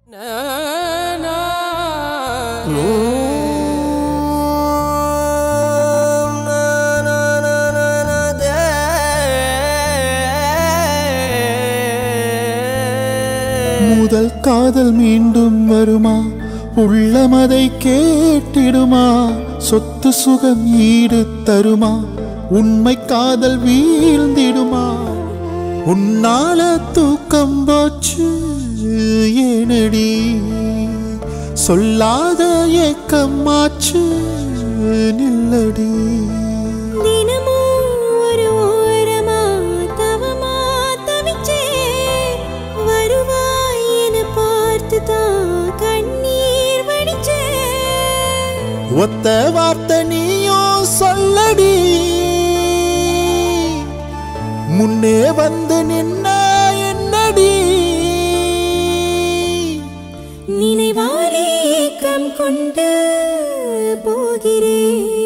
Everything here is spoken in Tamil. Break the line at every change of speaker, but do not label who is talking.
முதல் காதல் மீண்டும் வருமா உள்ளமதை கேட்டிடுமா சொத்து சுகம் ஈடு தருமா உண்மை காதல் வீழ்ந்திடுமா உன்னால தூக்கம் போச்சு ஏனடி சொல்லாத ஏக்கமாச்சு நில்லடி
தினமும் ஒரு ஓரமா தவமா தவிச்சே வருவாய் என பார்த்து தான் கண்ணீர் வடிச்சே
ஒத்த வார்த்தை நீயும் சொல்லடி முன்னே வந்து நின்ன என்னடி
நினைவாலே ஏக்கம் கொண்டு போகிறேன்